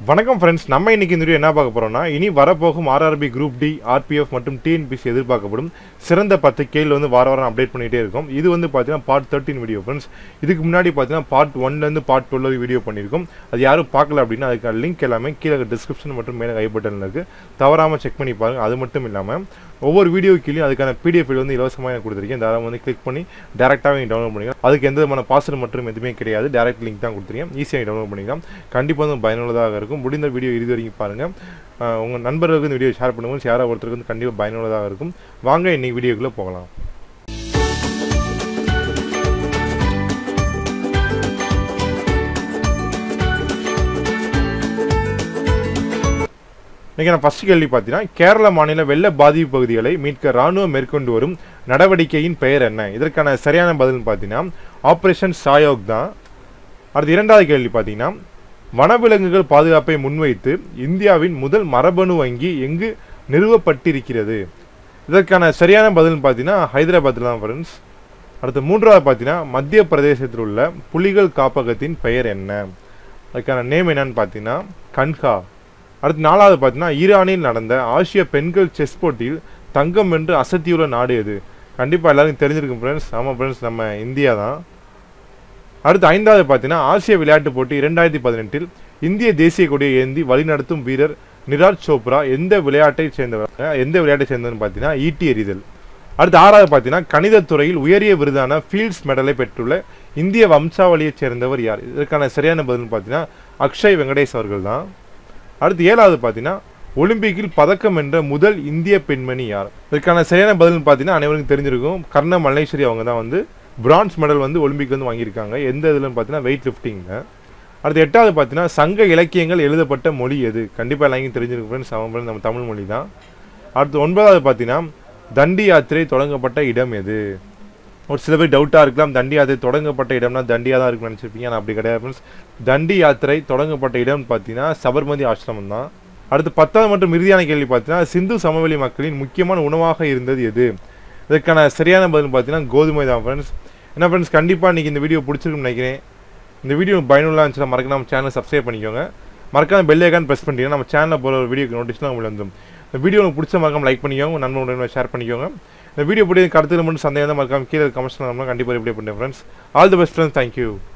வணக்கம் ஃப்ரெண்ட்ஸ் நம்ம இன்னைக்கு இந்த வீடியோ என்ன பார்க்க போறோம்னா இனி வரப்போகும் ஆர்ஆர்பி குரூப் டி ஆர்பிஎஃப் மற்றும் டிஎன்பிசி எதிர்பார்க்கப்படும் சிறந்த பத்து கேள்வி வந்து வார வாரம் அப்டேட் பண்ணிட்டே இருக்கும் இது வந்து பார்த்தீங்கன்னா பார்ட் தேர்ட்டின் வீடியோ ஃப்ரெண்ட்ஸ் இதுக்கு முன்னாடி பார்த்தீங்கன்னா பார்ட் ஒன்லேருந்து பார்ட் டுவெல் வீடியோ பண்ணியிருக்கோம் அது யாரும் பார்க்கல அப்படின்னா அதுக்கான லிங்க் எல்லாமே கீழே டிஸ்கிரிப்ஷன் மற்றும் மேலே ஐ பட்டனில் இருக்குது தவறாமல் செக் பண்ணி பாருங்க அது மட்டும் இல்லாமல் ஒவ்வொரு வீடியோ கீழே அதுக்கான பிடிஎஃப் வந்து இலவசமாக எனக்கு கொடுத்துருக்கேன் தாராளமாக வந்து கிளிக் பண்ணி டேரெக்டாகவே நீங்கள் டவுன்லோட் பண்ணிக்கலாம் அதுக்கு எந்த விதமான பாஸ்வேர்டு மற்றும் எதுவுமே கிடையாது டேரக்ட் லிங்க் தான் கொடுத்துருக்கேன் ஈஸியாக டவுன்லோட் பண்ணிக்கலாம் கண்டிப்பாக வந்து பயனுள்ளதாக இருக்கும் முடிந்த வீடியோ இறுதி வரைக்கும் பாருங்கள் உங்கள் நண்பர்களுக்கு இந்த வீடியோ ஷேர் பண்ணும்போது யாராவது ஒருத்தருக்கு வந்து கண்டிப்பாக பயனுள்ளதாக இருக்கும் வாங்க இன்னைக்கு வீடியோக்குள்ளே போகலாம் இன்றைக்கி நான் ஃபஸ்ட் கேள்வி பார்த்தீங்கன்னா கேரள மாநில வெள்ள பாதிப்பு பகுதிகளை மீட்க ராணுவம் மேற்கொண்டு வரும் நடவடிக்கையின் பெயர் என்ன இதற்கான சரியான பதில்னு பார்த்தீங்கன்னா ஆப்ரேஷன் சாயோக் தான் அடுத்து இரண்டாவது கேள்வி பார்த்தீங்கன்னா வனவிலங்குகள் பாதுகாப்பை முன்வைத்து இந்தியாவின் முதல் மரபணு வங்கி எங்கு நிறுவப்பட்டிருக்கிறது இதற்கான சரியான பதில்னு பார்த்தீங்கன்னா ஹைதராபாத்தில் தான் ஃப்ரெண்ட்ஸ் அடுத்து மூன்றாவது பார்த்தீங்கன்னா மத்திய பிரதேசத்தில் உள்ள புலிகள் காப்பகத்தின் பெயர் என்ன அதுக்கான நேம் என்னன்னு பார்த்தீங்கன்னா கன்ஹா அடுத்து நாலாவது பார்த்தீங்கன்னா ஈரானில் நடந்த ஆசிய பெண்கள் செஸ் போட்டியில் தங்கம் வென்று அசத்தியுள்ள நாடு எது கண்டிப்பாக எல்லாருக்கும் தெரிஞ்சிருக்கும் ஃப்ரெண்ட்ஸ் ஆமாம் ஃப்ரெண்ட்ஸ் நம்ம இந்தியா தான் அடுத்து ஐந்தாவது பார்த்தீங்கன்னா ஆசிய விளையாட்டுப் போட்டி இரண்டாயிரத்தி பதினெட்டில் இந்திய தேசிய கொடியை ஏந்தி வழிநடத்தும் வீரர் நிராஜ் சோப்ரா எந்த விளையாட்டை சேர்ந்தவர் எந்த விளையாட்டை சேர்ந்தவர்னு பார்த்தீங்கன்னா ஈட்டி எறிதல் அடுத்து ஆறாவது பார்த்தீங்கன்னா கணிதத் துறையில் உயரிய விருதான ஃபீல்ட்ஸ் மெடலை பெற்றுள்ள இந்திய வம்சாவளியைச் சேர்ந்தவர் யார் இதற்கான சரியான பதில்னு பார்த்தீங்கன்னா அக்ஷய் வெங்கடேஷ் அவர்கள் தான் அடுத்து ஏழாவது பார்த்தீங்கன்னா ஒலிம்பிக்கில் பதக்கம் வென்ற முதல் இந்திய பெண்மணி யார் இதற்கான சரியான பதில்னு பார்த்தீங்கன்னா அனைவருக்கும் தெரிஞ்சிருக்கும் கர்ண மல்லேஸ்வரி அவங்க தான் வந்து பிரான்ஸ் மெடல் வந்து ஒலிம்பிக் வந்து வாங்கியிருக்காங்க எந்த இதுலன்னு பார்த்தீங்கன்னா வெயிட் லிஃப்டிங்கில் அடுத்து எட்டாவது பார்த்தீங்கன்னா சங்க இலக்கியங்கள் எழுதப்பட்ட மொழி எது கண்டிப்பாக எல்லாருக்கும் தெரிஞ்சிருக்கும் ஃப்ரெண்ட்ஸ் அவன் நம்ம தமிழ் மொழி தான் அடுத்து ஒன்பதாவது பார்த்தீங்கன்னா தண்டி யாத்திரை தொடங்கப்பட்ட இடம் எது ஒரு சில பேர் டவுட்டாக இருக்கலாம் தண்டி யாத்திரை தொடங்கப்பட்ட இடம்னா தண்டியாக தான் இருக்குன்னு நினச்சிருப்பீங்க ஆனால் அப்படி கிடையாது ஃப்ரெண்ட்ஸ் தண்டி யாத்திரை தொடங்கப்பட்ட இடம்னு பார்த்தீங்கன்னா சபர்மதி ஆசிரமம் தான் அடுத்து பத்தாவது மற்றும் இறுதியான கேள்வி பார்த்தீங்கன்னா சிந்து சமவெளி மக்களின் முக்கியமான உணவாக இருந்தது எது இதற்கான சரியான பதில் பார்த்தீங்கன்னா கோதுமை தான் ஃப்ரெண்ட்ஸ் என்ன ஃப்ரெண்ட்ஸ் கண்டிப்பாக இன்றைக்கி இந்த வீடியோ பிடிச்சிருக்குன்னு நினைக்கிறேன் இந்த வீடியோ பயனுள்ள இருந்துச்சுன்னா மறக்காம நம்ம சேனலை சப்ஸ்கிரைப் பண்ணிக்கோங்க மறக்காம பெல் ஐக்கான் ப்ரெஸ் பண்ணிட்டீங்கன்னா நம்ம சேனலில் போகிற ஒரு வீடியோக்கு நோட்டிஸ்லாம் உங்களுக்கு வந்துடும் இந்த வீடியோ உங்களுக்கு பிடிச்ச மறக்காம லைக் பண்ணிக்கோங்க உங்கள் நண்பர்களுடன் ஷேர் பண்ணிக்கோங்க இந்த வீடியோ பிடிச்ச கருத்துக்கள் மட்டும் சந்தேகம் தான் மறக்காம கீழே கமெண்ட்ஸ் பண்ணாமல் கண்டிப்பாக ரிப்ளை பண்ணுறேன் friends all the best friends thank you